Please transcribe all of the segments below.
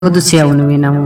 ಓದಿಸಿ ಅವನುವೆ ನಾವು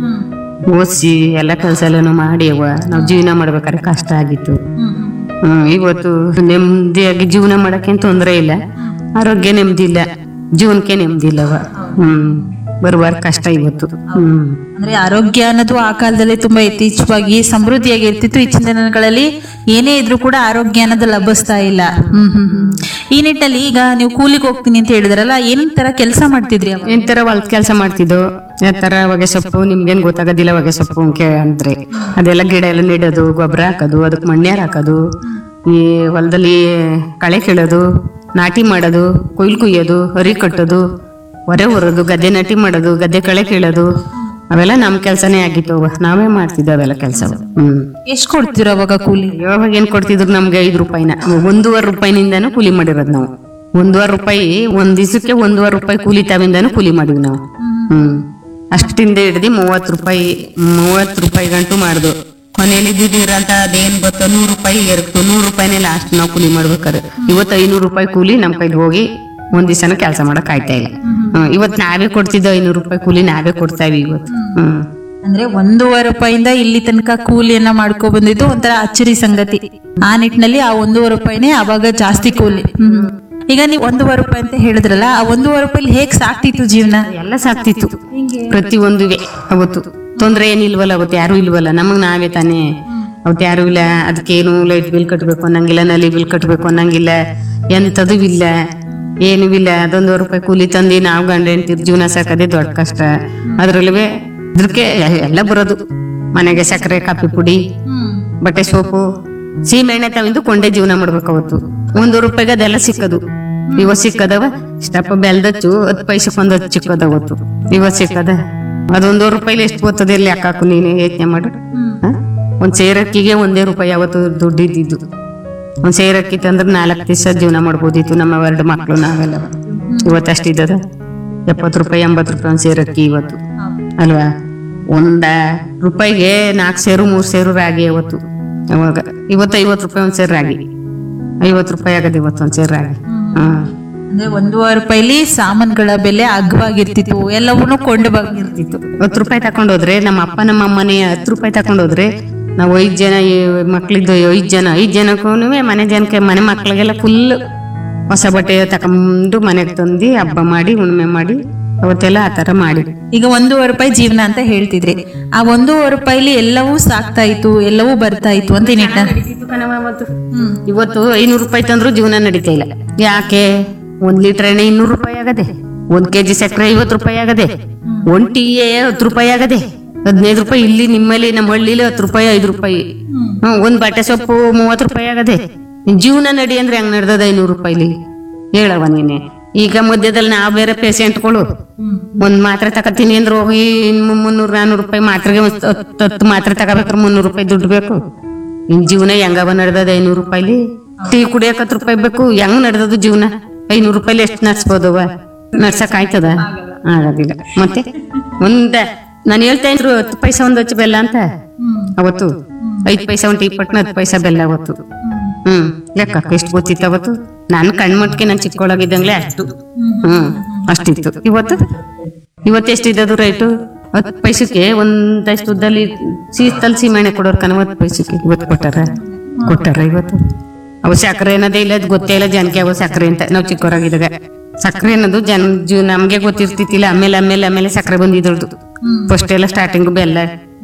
ಓದಿಸಿ ಎಲ್ಲ ಕೆಲಸ ಎಲ್ಲಾನು ಮಾಡಿ ಅವ ನಾವು ಜೀವನ ಮಾಡ್ಬೇಕಾದ್ರೆ ಕಷ್ಟ ಆಗಿತ್ತು ಹ್ಮ್ ಇವತ್ತು ನೆಮ್ಮದಿಯಾಗಿ ಜೀವನ ಮಾಡಕ್ಕೆ ತೊಂದರೆ ಇಲ್ಲ ಆರೋಗ್ಯ ನೆಮ್ಮದಿ ಇಲ್ಲ ಜೀವನಕ್ಕೆ ನೆಮ್ಮದಿ ಇಲ್ಲವ ಹ್ಮ್ ಬರುವಾರ ಕಷ್ಟ ಇವತ್ತು ಹ್ಮ್ ಅಂದ್ರೆ ಆರೋಗ್ಯ ಅನ್ನೋದು ಆ ಕಾಲದಲ್ಲಿ ತುಂಬಾ ಯಥೇಚ್ಛವಾಗಿ ಸಮೃದ್ಧಿಯಾಗಿ ಇರ್ತಿತ್ತು ಇಚ್ಚಿನ ದಿನಗಳಲ್ಲಿ ಏನೇ ಇದ್ರೂ ಕೂಡ ಆರೋಗ್ಯ ಅನ್ನೋದು ಲಭಿಸ್ತಾ ಇಲ್ಲ ಹ್ಮ್ ಹ್ಮ್ ಹ್ಮ್ ಈ ನಿಟ್ಟಲ್ಲಿ ಈಗ ನೀವು ಕೂಲಿಗೆ ಹೋಗ್ತೀನಿ ಅಂತ ಹೇಳಿದ್ರಲ್ಲ ಏನ್ ತರ ಕೆಲಸ ಮಾಡ್ತಿದ್ರಿ ಅವಾಗ ಎಂತರ ಹೊಲದ ಕೆಲಸ ಮಾಡ್ತಿದ್ದೋ ತರ ಹೊಗೆ ಸೊಪ್ಪು ನಿಮ್ಗೇನ್ ಗೊತ್ತಾಗೋದಿಲ್ಲ ಹೊಗೆ ಸೊಪ್ಪು ಅಂಕೆ ಅಂದ್ರೆ ಅದೆಲ್ಲ ಗಿಡ ಎಲ್ಲ ನೆಡೋದು ಗೊಬ್ಬರ ಹಾಕೋದು ಅದಕ್ಕೆ ಮಣ್ಣ್ಯಾರ್ ಹಾಕೋದು ಈ ಹೊಲದಲ್ಲಿ ಕಳೆ ಕೀಳೋದು ನಾಟಿ ಮಾಡೋದು ಕೊಯ್ಲು ಕುಯ್ಯೋದು ಹರಿ ಕಟ್ಟೋದು ಹೊರೆ ಹೊರೋದು ಗದ್ದೆ ನಾಟಿ ಮಾಡೋದು ಗದ್ದೆ ಕಳೆ ಕೀಳೋದು ಅವೆಲ್ಲ ನಮ್ ಕೆಲ್ಸನೇ ಆಗಿತ್ತು ಅವ್ವ. ನಾವೇ ಮಾಡ್ತಿದ್ದೋ ಅವೆಲ್ಲ ಕೆಲಸ ಹ್ಮ್ ಎಷ್ಟ್ ಕೊಡ್ತೀರ ಅವಾಗ ಕೂಲಿ ಇವಾಗ ಏನ್ ಕೊಡ್ತಿದ್ರು ನಮ್ಗೆ ಐದು ರೂಪಾಯಿನ ಒಂದೂವರೆ ರೂಪಾಯಿನಿಂದಾನು ಕೂಲಿ ಮಾಡಿರೋದು ನಾವು ಒಂದೂವರೆ ರೂಪಾಯಿ ಒಂದ್ ದಿವಸಕ್ಕೆ ಒಂದೂವರೆ ರೂಪಾಯಿ ಕೂಲಿ ತಾವಿಂದಾನು ಕೂಲಿ ಮಾಡಿವಿ ನಾವು ಹ್ಮ್ ಅಷ್ಟಿಂದ ಹಿಡ್ದು ಮೂವತ್ತು ರೂಪಾಯಿ ಮೂವತ್ತು ರೂಪಾಯಿ ಗಂಟು ಮಾಡ್ದು ಕೊನೆಯಲ್ಲಿ ಇದ್ದಿರಂತ ಅದೇನ್ ಗೊತ್ತೋ ನೂರು ರೂಪಾಯಿ ಎರಕ್ತು ನೂರು ರೂಪಾಯಿನೇ ಲಾಸ್ಟ್ ನಾವು ಕೂಲಿ ಮಾಡ್ಬೇಕಾದ್ರೆ ಇವತ್ತು ಐನೂರು ರೂಪಾಯಿ ಕೂಲಿ ನಮ್ ಕೈಲಿ ಹೋಗಿ ಒಂದ್ ದಿವಸನ ಕೆಲಸ ಮಾಡಕ್ ಆಯ್ತಾ ಇಲ್ಲ ಹ್ಮ್ ಇವತ್ತು ನಾವೇ ಕೊಡ್ತಿದ್ದೋ ಐನೂರು ರೂಪಾಯಿ ಕೂಲಿ ನಾವೇ ಕೊಡ್ತಾ ಇವಿ ಇವತ್ತು ಹ್ಮ್ ಅಂದ್ರೆ ಒಂದೂವರೆ ರೂಪಾಯಿಂದ ಇಲ್ಲಿ ತನಕ ಕೂಲಿಯನ್ನ ಮಾಡ್ಕೊ ಬಂದಿದ್ದು ಒಂಥರ ಅಚ್ಚರಿ ಸಂಗತಿ ಆ ನಿಟ್ಟಿನಲ್ಲಿ ಆ ಒಂದೂವರೆ ರೂಪಾಯಿನೇ ಅವಾಗ ಜಾಸ್ತಿ ಕೂಲಿ ಹ್ಮ್. ಈಗ ನೀವು ಒಂದೂವರೆ ರೂಪಾಯಿ ಅಂತ ಹೇಳಿದ್ರಲ್ಲ ಆ ಒಂದೂವರೆ ರೂಪಾಯಿ ಹೇಗ್ ಸಾಕ್ತಿತ್ತು ಜೀವನ ಎಲ್ಲ ಸಾಕ್ತಿತ್ತು ಪ್ರತಿ ಒಂದುವೆ ಅವತ್ತು ತೊಂದ್ರೆ ಏನಿಲ್ವಲ್ಲ ಅವತ್ತು ಯಾರು ಇಲ್ವಲ್ಲ ನಮಗ್ ನಾವೇ ತಾನೇ ಅವತ್ತು ಯಾರು ಇಲ್ಲ ಅದಕ್ಕೇನು ಲೈಟ್ ಬಿಲ್ ಕಟ್ಬೇಕು ಅನ್ನಂಗಿಲ್ಲ ನಲ್ಲಿ ಬಿಲ್ ಕಟ್ಬೇಕು ಅನ್ನಂಗಿಲ್ಲ ಎಂಥದ್ದು ಇಲ್ಲ ಏನೂ ಇಲ್ಲ ಅದೊಂದು ರೂಪಾಯಿ ಕೂಲಿ ತಂದು ನಾವು ಗಂಡ ಹೆಂಡ್ತಿರ್ ಜೀವನ ಸಾಕೋದೇ ದೊಡ್ಡ ಕಷ್ಟ ಅದ್ರಲ್ಲೂ ಇದಕ್ಕೆ ಎಲ್ಲ ಬರೋದು ಮನೆಗೆ ಸಕ್ಕರೆ ಕಾಫಿ ಪುಡಿ ಬಟ್ಟೆ ಸೋಪು ಸೀಮೆಣ್ಣೆ ತಾವಿಂದು ಕೊಂಡೆ ಜೀವನ ಮಾಡ್ಬೇಕು ಅವತ್ತು ಒಂದು ರೂಪಾಯಿಗೆ ಅದೆಲ್ಲ ಸಿಕ್ಕದು ಇವ ಸಿಕ್ಕದವ ಇಷ್ಟಪ್ಪ ಬೆಲ್ದಚ್ಚು ಹತ್ತು ಪೈಸಕ್ಕೆ ಒಂದು ಹತ್ತು ಚಿಕ್ಕದ ಅವತ್ತು ಇವ ಸಿಕ್ಕದ ಅದೊಂದು ರೂಪಾಯಿಲಿ ಎಷ್ಟು ಬರ್ತದೆ ಇಲ್ಲಿ ಹಾಕಾಕು ನೀನು ಯೋಚನೆ ಮಾಡು ಹ? ಒಂದ್ ಸೇರಕ್ಕಿಗೆ ಒಂದೇ ರೂಪಾಯಿ ಅವತ್ತು ದುಡ್ಡು ಇದ್ದಿದ್ದು ಒಂದ್ ಸೇರಕ್ಕಿ ತಂದ್ರೆ ನಾಲ್ಕು ದಿವಸ ಜೀವನ ಮಾಡ್ಬೋದಿತ್ತು ನಮ್ಮ ಎರಡು ಮಕ್ಕಳು ನಾವೆಲ್ಲ ಇವತ್ತು ಅಷ್ಟಿದ್ದದ ಎಪ್ಪತ್ತು ರೂಪಾಯಿ ಎಂಬತ್ತು ರೂಪಾಯಿ ಒಂದ್ ಸೇರಕ್ಕಿ ಇವತ್ತು ಅಲ್ವಾ ಒಂದ ರೂಪಾಯಿಗೆ ನಾಲ್ಕು ಸೇರು ಮೂರು ಸೇರು ರಾಗಿ ಅವತ್ತು ಅವಾಗ ಇವತ್ತು ಐವತ್ತು ರೂಪಾಯಿ ಒಂದ್ ಸೇರು ರಾಗಿ ಐವತ್ತು ರೂಪಾಯಿ ಆಗದ ಇವತ್ತು ಒಂದ್ ಸೇರು ರಾಗಿ ಹ್ಮ್ ಅಂದ್ರೆ ಒಂದೂವರೆ ರೂಪಾಯಿಲಿ ಸಾಮಾನುಗಳ ಬೆಲೆ ಅಗ್ಗವಾಗಿರ್ತಿತ್ತು ಎಲ್ಲವನ್ನೂ ಕೊಂಡು ಬಂದಿರ್ತಿತ್ತು ಹತ್ತು ರೂಪಾಯಿ ತಕೊಂಡೋದ್ರೆ ನಮ್ಮ ಅಪ್ಪ ನಮ್ಮ ಅಮ್ಮನೇ ಹತ್ತು ರೂಪಾಯಿ ತಕೊಂಡೋದ್ರೆ ನಾವು ಐದು ಜನ ಈ ಮಕ್ಳಿದ್ದು ಐದು ಜನ ಐದು ಜನಕ್ಕೂ ಮನೆ ಜನಕ್ಕೆ ಮನೆ ಮಕ್ಳಿಗೆಲ್ಲ ಫುಲ್ ಹೊಸ ಬಟ್ಟೆ ತಗೊಂಡು ಮನೆಗೆ ತಂದು ಹಬ್ಬ ಮಾಡಿ ಉಣ್ಮೆ ಮಾಡಿ ಅವತ್ತೆಲ್ಲ ಆ ಥರ ಮಾಡಿ ಈಗ ಒಂದೂವರೆ ರೂಪಾಯಿ ಜೀವನ ಅಂತ ಹೇಳ್ತಿದ್ರಿ ಆ ಒಂದೂವರೆ ರೂಪಾಯಿಲಿ ಎಲ್ಲವೂ ಸಾಕ್ತಾ ಇತ್ತು ಎಲ್ಲವೂ ಬರ್ತಾ ಇತ್ತು ಅಂತ ಈ ನಿಟ್ಟಿನಲ್ಲಿ ಇವತ್ತು ಐನೂರು ರೂಪಾಯಿ ತಂದ್ರು ಜೀವನ ನಡೀತಾ ಇಲ್ಲ ಯಾಕೆ ಒಂದ್ ಲೀಟರ್ ಎಣ್ಣೆ ಇನ್ನೂರು ರೂಪಾಯಿ ಆಗದೆ ಒಂದ್ ಕೆಜಿ ಸಕ್ಕರೆ ಐವತ್ತು ರೂಪಾಯಿ ಆಗದೆ ಒಂದ್ ಟೀ ಹತ್ತು ರೂಪಾಯಿ ಆಗದೆ ಹದಿನೈದು ರೂಪಾಯಿ ಇಲ್ಲಿ ನಿಮ್ಮಲ್ಲಿ ನಮ್ಮ ಹಳ್ಳಿಲಿ ಹತ್ತು ರೂಪಾಯಿ ಐದು ರೂಪಾಯಿ ಹ್ಮ್ ಒಂದ್ ಬಟ್ಟೆ ಸೊಪ್ಪು ಮೂವತ್ತು ರೂಪಾಯಿ ಆಗದೆ ಜೀವನ ನಡಿ ಅಂದ್ರೆ ಹೆಂಗ್ ನಡ್ದದ ಐನೂರು ರೂಪಾಯಿಲಿ ಹೇಳವ ನೀನೆ ಈಗ ಮಧ್ಯದಲ್ಲಿ ನಾವು ಬೇರೆ ಪೇಷಂಟ್ಗಳು ಒಂದ್ ಮಾತ್ರೆ ತಕತೀನಿ ಅಂದ್ರೆ ಹೋಗಿ ಇನ್ನು ಮುನ್ನೂರು ನಾನೂರು ರೂಪಾಯಿ ಮಾತ್ರೆಗೆ ಒಂದ್ ಹತ್ತು ಹತ್ತು ಮಾತ್ರೆ ತಗೋಬೇಕಾದ್ರೆ ಮುನ್ನೂರು ರೂಪಾಯಿ ದುಡ್ಡು ಬೇಕು ಇನ್ ಜೀವನ ಹೆಂಗವ ನಡೆದದ ಐನೂರು ರೂಪಾಯಿಲಿ ಟೀ ಕುಡಿಯಕ್ ಹತ್ತು ರೂಪಾಯಿ ಬೇಕು ಹೆಂಗ್ ನಡೆದದು ಜೀವನ ಐನೂರು ರೂಪಾಯಿಲಿ ಎಷ್ಟು ನಡ್ಸ್ಬೋದವ ನಡ್ಸಕ್ ಆಯ್ತದ ಆಗೋದಿಲ್ಲ ಮತ್ತೆ ಒಂದ ನಾನು ಹೇಳ್ತಾ ಇದ್ರು ಹತ್ತು ಪೈಸಾ ಒಂದ್ ಹಚ್ಚು ಬೆಲ್ಲ ಅಂತ ಅವತ್ತು ಐದ್ ಪೈಸಾ ಒಂದ್ ಟೀ ಪಟ್ನ ಹತ್ತು ಪೈಸಾ ಬೆಲ್ಲ ಅವತ್ತು ಹ್ಮ್ ಲೆಕ್ಕ ಎಷ್ಟು ಗೊತ್ತಿತ್ತು ಅವತ್ತು ನಾನು ಕಣ್ಮಟ್ಕೆ ನಾನು ಚಿಕ್ಕೊಳಗಿದ್ದಂಗ್ಲೆ ಅಷ್ಟು ಹ್ಮ್ ಅಷ್ಟಿತ್ತು ಇವತ್ತು ಇವತ್ತು ಎಷ್ಟಿದ್ದದು ರೈಟು ಹತ್ತು ಪೈಸಕ್ಕೆ ಒಂದಷ್ಟು ಉದ್ದಲ್ಲಿ ಸೀತಲ್ ಸೀಮೆಣ್ಣೆ ಕೊಡೋರ್ ಕನ ಹತ್ತು ಪೈಸಕ್ಕೆ ಇವತ್ತು ಕೊಟ್ಟಾರ ಕೊಟ್ಟಾರ ಇವತ್ತು ಅವು ಸಕ್ಕರೆ ಅನ್ನೋದೇ ಇಲ್ಲ ಅದ್ ಗೊತ್ತೇ ಇಲ್ಲ ಜನಕ್ಕೆ ಅವು ಸಕ್ಕರೆ ಅಂತ ನಾವು ಚಿಕ್ಕವರಾಗಿದ್ದಾಗ ಸಕ್ಕರೆ ಅನ್ನೋದು ಜನ ಜೀವ ನಮ್ಗೆ ಗೊತ್ತಿರ್ತಿತ್ತಿಲ್ಲ ಆಮೇಲೆ ಆಮೇಲೆ ಆಮೇಲೆ ಸಕ್ಕರೆ ಬಂದಿದ್ರದ್ದು ಫಸ್ಟ್ ಎಲ್ಲ ಸ್ಟಾರ್ಟಿಂಗ್ ಬೆಲ್ಲ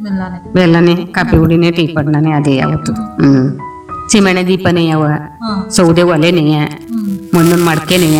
ಬೆಲ್ಲನೇ ಕಾಫಿ ಹುಡಿನೇ ಟೀ ಪಡ್ನೇ ಅದೇ ಯಾವತ್ತು ಹ್ಮ್ ಸೀಮೆಣ್ಣೆ ದೀಪನೇ ಯಾವ ಸೌದೆ ಒಲೆನೇ ಮಣ್ಣನ್ ಮಡ್ಕೆನೇ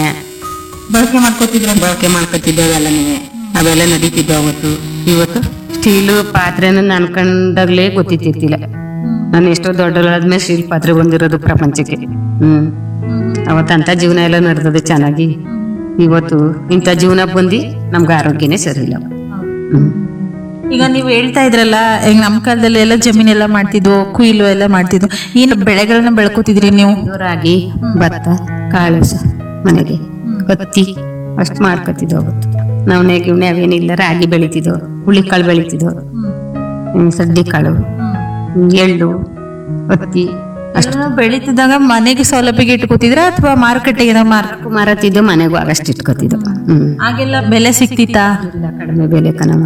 ಬಳಕೆ ಮಾಡ್ಕೋತಿದ್ರ ಬಳಕೆ ಮಾಡ್ಕೊತಿದ್ದೆ ಅವೆಲ್ಲನೇ ಅವೆಲ್ಲ ನಡೀತಿದ್ವು ಅವತ್ತು ಇವತ್ತು ಸ್ಟೀಲ್ ಪಾತ್ರೆನ ನಾನು ಕಂಡಾಗ್ಲೇ ಗೊತ್ತಿತ್ತಿರ್ತಿಲ್ಲ ನಾನು ಎಷ್ಟೋ ದೊಡ್ಡದಾದ್ಮೇಲೆ ಸ್ಟೀಲ್ ಪಾತ್ರೆ ಬಂದಿರೋದು ಪ್ರಪಂಚಕ್ಕೆ ಹ್ಮ್ ಅವತ್ತಂತ ಜೀವನ ಎಲ್ಲ ನಡೆದದೆ ಚೆನ್ನಾಗಿ ಇವತ್ತು ಇಂಥ ಜೀವನ ಬಂದು ನಮ್ಗೆ ಆರೋಗ್ಯನೇ ಸರಿ ಇಲ್ಲ ಹ್ಮ್ ಈಗ ನೀವು ಹೇಳ್ತಾ ಇದ್ರಲ್ಲ ಈಗ ನಮ್ಮ ಕಾಲದಲ್ಲಿ ಎಲ್ಲ ಜಮೀನೆಲ್ಲ ಮಾಡ್ತಿದ್ವು ಕುಯ್ಲು ಎಲ್ಲ ಮಾಡ್ತಿದ್ವು ಏನು ಬೆಳೆಗಳನ್ನ ಬೆಳ್ಕೊತಿದ್ರಿ ನೀವು ರಾಗಿ ಭತ್ತ ಕಾಳು ಸ ಮನೆಗೆ ಹತ್ತಿ ಅಷ್ಟು ಮಾಡ್ಕೊತಿದ್ವು ಅವತ್ತು ನಾವು ನೆಗಿವ್ನೆ ಅವೇನಿಲ್ಲ ರಾಗಿ ಬೆಳಿತಿದ್ವು ಹುಳಿಕಾಳು ಬೆಳಿತಿದ್ವು ಹ್ಮ್, ಸಡ್ಡಿ ಕಾಳು ಹ್ಮ್, ಎಳ್ಳು ಹತ್ತಿ ಅಷ್ಟು ಬೆಳೀತಿದ್ದಾಗ ಮನೆಗೆ ಸೌಲಭ್ಯಕ್ಕೆ ಇಟ್ಕೋತಿದ್ರ ಅಥವಾ ಮಾರುಕಟ್ಟೆಗೆ ಮಾರ್ ಮಾರತಿದ್ದು ಮನೆಗೂ ಆಗಷ್ಟು ಇಟ್ಕೋತಿದ್ದು ಹ್ಮ್ ಆಗೆಲ್ಲ ಬೆಲೆ ಸಿಕ್ತಿತ್ತಾ ಇಲ್ಲ ಕಡಿಮೆ ಬೆಲೆ ಕಣವ